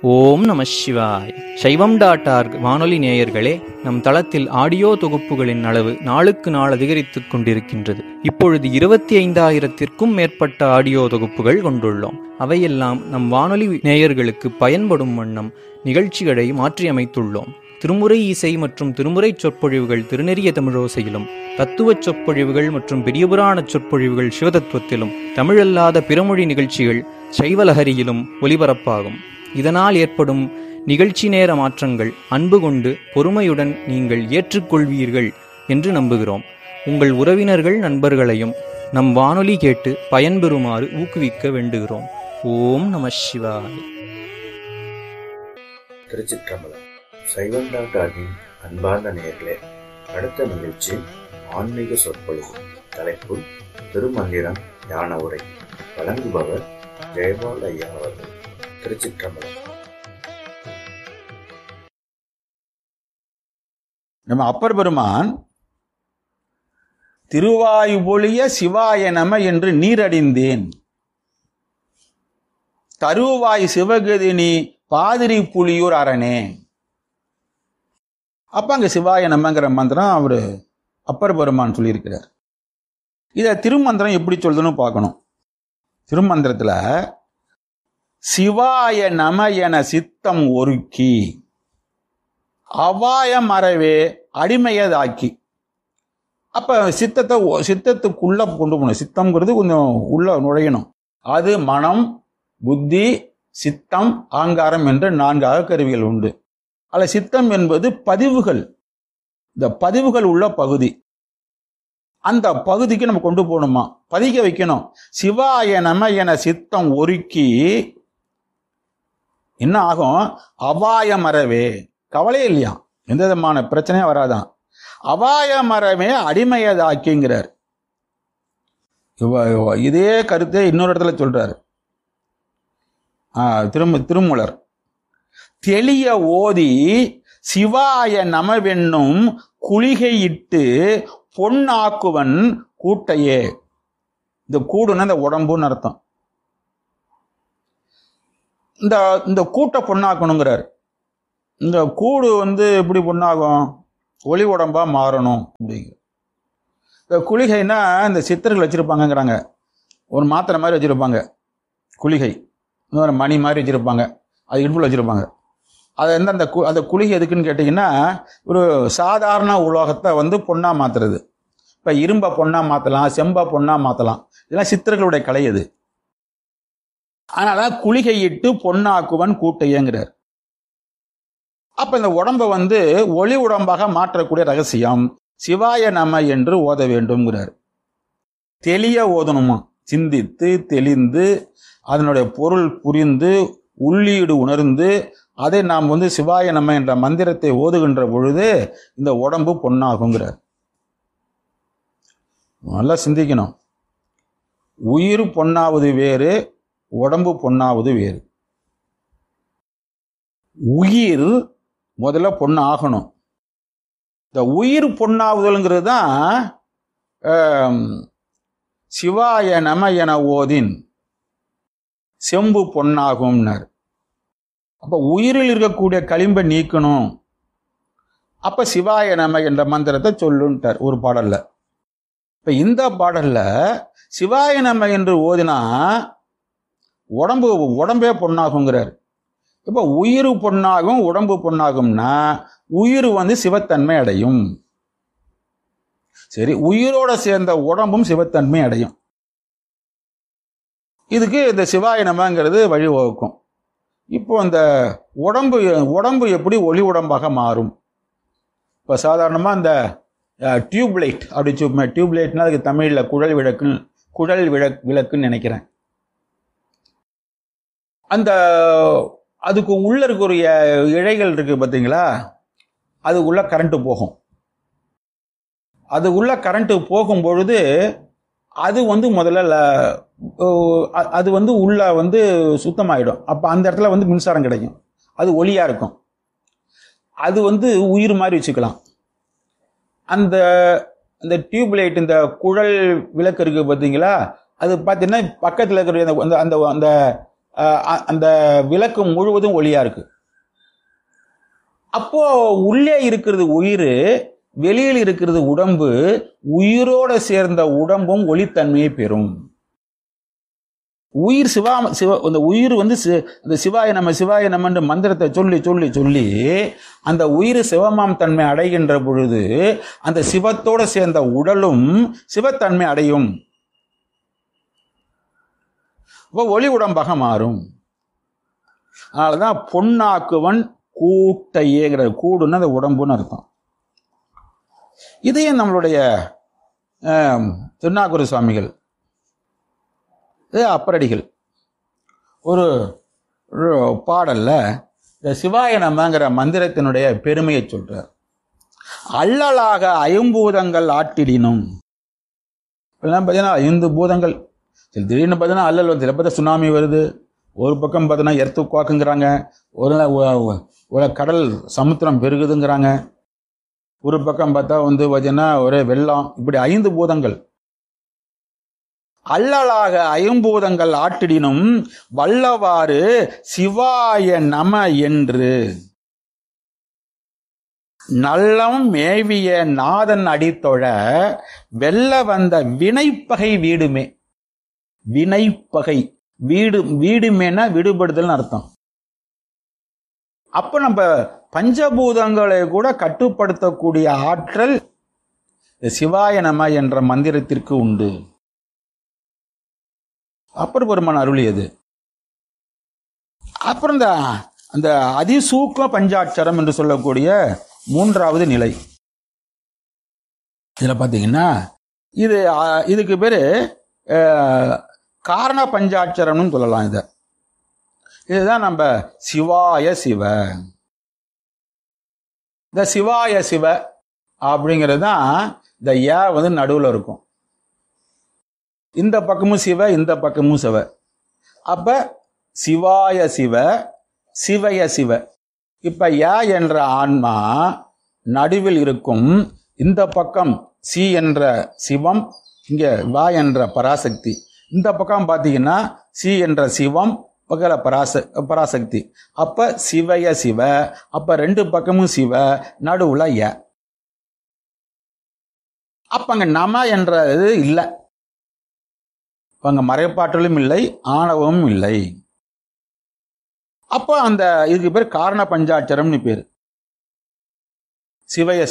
ஓம் நம சிவாய் சைவம் டாட் ஆர்க் வானொலி நேயர்களே நம் தளத்தில் ஆடியோ தொகுப்புகளின் அளவு நாளுக்கு நாள் அதிகரித்துக் கொண்டிருக்கின்றது இப்பொழுது இருபத்தி ஐந்தாயிரத்திற்கும் மேற்பட்ட ஆடியோ தொகுப்புகள் கொண்டுள்ளோம் அவையெல்லாம் நம் வானொலி நேயர்களுக்கு பயன்படும் வண்ணம் நிகழ்ச்சிகளை மாற்றியமைத்துள்ளோம் திருமுறை இசை மற்றும் திருமுறை சொற்பொழிவுகள் திருநெறிய தமிழோசையிலும் தத்துவச் சொற்பொழிவுகள் மற்றும் பெரியபுராண சொற்பொழிவுகள் சிவதத்துவத்திலும் தமிழல்லாத பிறமொழி நிகழ்ச்சிகள் சைவலஹரியிலும் ஒலிபரப்பாகும் இதனால் ஏற்படும் நிகழ்ச்சி நேர மாற்றங்கள் அன்பு கொண்டு பொறுமையுடன் நீங்கள் ஏற்றுக்கொள்வீர்கள் என்று நம்புகிறோம் உங்கள் உறவினர்கள் நண்பர்களையும் நம் வானொலி கேட்டு பயன்பெறுமாறு ஊக்குவிக்க வேண்டுகிறோம் ஓம் நம சிவாய் திருச்சிற்றம்பலம் சைவம் டாட் ஆகின் அன்பார்ந்த நேயர்களே அடுத்த நிகழ்ச்சி ஆன்மீக சொற்பொழிவு தலைப்பு திருமந்திரம் ஞான உரை வழங்குபவர் ஜெயபால் ஐயா அவர்கள் திருச்சிற்றம்பலம் நம்ம அப்பர் பெருமான் திருவாயுபொழிய சிவாய நம என்று நீரடிந்தேன் தருவாய் சிவகதினி பாதிரி புலியூர் அரணே அப்ப அங்க சிவாய நமங்கிற மந்திரம் அவரு அப்பர் பெருமான் சொல்லியிருக்கிறார் இத திருமந்திரம் எப்படி சொல்லுதுன்னு பார்க்கணும் திருமந்திரத்துல சிவாய நம என சித்தம் ஒருக்கி அவாயம் அறவே அடிமையதாக்கி அப்ப சித்தத்தை ஒ- சித்தத்துக்குள்ள கொண்டு போகணும் சித்தம்ங்கிறது கொஞ்சம் உள்ள நுழையணும் அது மனம் புத்தி சித்தம் ஆங்காரம் என்ற நான்கு அகக்கருவிகள் உண்டு அதில் சித்தம் என்பது பதிவுகள் இந்த பதிவுகள் உள்ள பகுதி அந்த பகுதிக்கு நம்ம கொண்டு போகணுமா பதிக்க வைக்கணும் சிவாய நம என சித்தம் ஒருக்கி என்ன ஆகும் அபாயம் அறவே கவலையே இல்லையா எந்த விதமான பிரச்சனையும் வராதான் அபாய மரமே அடிமையதாக்கிங்கிறார் இவ- இவ- இதே கருத்தை இன்னொரு இடத்துல சொல்றாரு ஆ, திரும் திருமூலர் தெளிய ஓதி சிவாய நமவென்னும் குளிகையிட்டு பொன்னாக்குவன் கூட்டையே இந்த கூடுன்னா இந்த உடம்புன்னு அர்த்தம் இந்த இந்த கூட்டை பொண்ணாக்கணுங்கிறார் இந்த கூடு வந்து எப்படி பொண்ணாகும் ஒளி உடம்பா மாறணும் அப்படிங்கிற இந்த குளிகைன்னா இந்த சித்தர்கள் வச்சிருப்பாங்கங்கிறாங்க ஒரு மாத்திரை மாதிரி வச்சிருப்பாங்க குளிகை இன்னொரு மணி மாதிரி வச்சிருப்பாங்க அது இடுப்பில் வச்சிருப்பாங்க அது எந்த அந்த கு- அந்த குளிகை எதுக்குன்னு கேட்டிங்கன்னா ஒரு சாதாரண உலோகத்தை வந்து பொண்ணா மாத்துறது இப்போ இரும்பை பொண்ணா மாற்றலாம் செம்பை பொண்ணா மாற்றலாம் இதெல்லாம் சித்தர்களுடைய கலை அது அதனால குளிகையிட்டு பொன்னாக்குவன் கூட்டையங்கிறார் அப்ப இந்த உடம்பை வந்து ஒளி உடம்பாக மாற்றக்கூடிய ரகசியம் சிவாய நம என்று ஓத வேண்டும்ங்கிறார் தெளிய ஓதணுமா சிந்தித்து தெளிந்து அதனுடைய பொருள் புரிந்து உள்ளீடு உணர்ந்து அதை நாம் வந்து சிவாய நம என்ற மந்திரத்தை ஓதுகின்ற பொழுது இந்த உடம்பு பொன்னாகுங்கிறார் நல்லா சிந்திக்கணும் உயிர் பொன்னாவது வேறு உடம்பு பொன்னாவது வேறு உயிர் முதல்ல பொண்ணு ஆகணும் இந்த உயிர் பொண்ணாவுதல்ங்கிறது தான் ஆம், சிவாய நம என ஓதின் செம்பு பொன்னாகும்னார் அப்ப உயிரில் இருக்கக்கூடிய களிம்பை நீக்கணும் அப்ப சிவாய நம என்ற மந்திரத்தை சொல்லுன்ட்டார் ஒரு பாடல்ல இப்ப இந்த பாடல்ல சிவாய நம என்று ஓதினா உடம்பு உடம்பே பொன்னாகுங்கிறார் இப்ப உயிர் பொன்னாகும் உடம்பு பொன்னாகும்னா உயிர் வந்து சிவத்தன்மை அடையும் சரி உயிரோட சேர்ந்த உடம்பும் சிவத்தன்மை அடையும் இதுக்கு இந்த சிவாய நமங்கிறது வழிவகுக்கும் இப்போ இந்த உடம்பு உடம்பு எப்படி ஒளி உடம்பாக மாறும் இப்போ சாதாரணமாக இந்த டியூப்லைட் அப்படி சொல்லுமே டியூப்லைட்னா அதுக்கு தமிழில் குழல் விளக்குன்னு குழல் விளக் விளக்குன்னு நினைக்கிறேன் அந்த அதுக்கு உள்ள இருக்கக்கூடிய இழைகள் இருக்கு பார்த்தீங்களா அது உள்ள கரண்ட் போகும் அது உள்ள கரண்ட் போகும் பொழுது அது வந்து முதல்ல ல- ஓ, அ- அது வந்து உள்ள வந்து சுத்தமாயிடும் அப்போ அந்த இடத்துல வந்து மின்சாரம் கிடைக்கும் அது ஒளியா இருக்கும் அது வந்து உயிர் மாதிரி வச்சுக்கலாம் அந்த அந்த டியூப்லைட் இந்த குழல் விளக்கு இருக்கு பார்த்தீங்களா அது பார்த்தீங்கன்னா பக்கத்தில் இருக்கிற அந்த- அந்த அந்த அந்த அஹ், அ- அந்த விளக்கு முழுவதும் ஒளியா இருக்கு அப்போ உள்ளே இருக்கிறது உயிர் வெளியில் இருக்கிறது உடம்பு உயிரோட சேர்ந்த உடம்பும் ஒளித்தன்மையை பெறும் உயிர் சிவா சிவ அந்த உயிர் வந்து சி- அந்த சிவாய நம்ம சிவாய நம்மன்ற மந்திரத்தை சொல்லி சொல்லி சொல்லி அந்த உயிர் சிவமாம் தன்மை அடைகின்ற பொழுது அந்த சிவத்தோட சேர்ந்த உடலும் சிவத்தன்மை அடையும் அப்போ ஒளி உடம்பாக மாறும் அதனாலதான் பொன்னாக்குவன் கூட்டையேங்கிற கூடுன்னு அந்த உடம்புன்னு அர்த்தம் இதையும் நம்மளுடைய ஆம், திருநாகூர் சுவாமிகள் இது அப்பரடிகள் ஒரு ஒரு பாடல்ல இந்த சிவாய நமங்கிற மந்திரத்தினுடைய பெருமையை சொல்றார் அல்லலாக ஐம்பூதங்கள் ஆட்டிடினும் இப்பெல்லாம் பார்த்தீங்கன்னா ஐந்து பூதங்கள் சில திடீர்னு பார்த்தீங்கன்னா அல்லல் வந்து சில பார்த்தா சுனாமி வருது ஒரு பக்கம் பார்த்தீங்கன்னா எர்த்து குவாக்குங்கிறாங்க ஒரு நாள் ஒ- ஒ- ஒரு கடல் சமுத்திரம் பெருகுதுங்கிறாங்க ஒரு பக்கம் பார்த்தா வந்து பார்த்தீங்கன்னா ஒரே வெள்ளம் இப்படி ஐந்து பூதங்கள் அல்லலாக ஐம்பூதங்கள் ஆட்டிடினும் வல்லவாறு சிவாய நம என்று நல்லம் மேவிய நாதன் அடித்தொழ வெல்ல வந்த வினைப்பகை வீடுமே வினைப்பகை வீடு வீடுமேனா விடுபடுதல்னு அர்த்தம் அப்ப நம்ம பஞ்சபூதங்களை கூட கட்டுப்படுத்தக்கூடிய ஆற்றல் இந்த சிவாய நம என்ற மந்திரத்திற்கு உண்டு அப்பர் பெருமான் அருளியது அப்புறம் இந்த அந்த அதிசூக்ம பஞ்சாட்சரம் என்று சொல்லக்கூடிய மூன்றாவது நிலை இதில் பார்த்தீங்கன்னா இது ஆ, இதுக்கு பேர் காரண பஞ்சாட்சரம்னு சொல்லலாம் இதை இதுதான் நம்ம சிவாய சிவ இந்த சிவாய சிவ அப்படிங்கிறது தான் இந்த ஏ வந்து நடுவில் இருக்கும் இந்த பக்கமும் சிவ இந்த பக்கமும் சிவ அப்ப சிவாய சிவ சிவய சிவ இப்ப ய என்ற ஆன்மா நடுவில் இருக்கும் இந்த பக்கம் சி என்ற சிவம் இங்க வா என்ற பராசக்தி இந்த பக்கம் பார்த்தீங்கன்னா சி என்ற சிவம் பக்கல பராச பராசக்தி அப்ப சிவய சிவ அப்ப ரெண்டு பக்கமும் சிவ நடுவுல ய அப்ப அங்க நம என்ற இது இல்லை அங்க மறைப்பாற்றலும் இல்லை ஆணவமும் இல்லை அப்போ அந்த இதுக்கு பேர் காரண பஞ்சாட்சரம்னு பேர் சிவய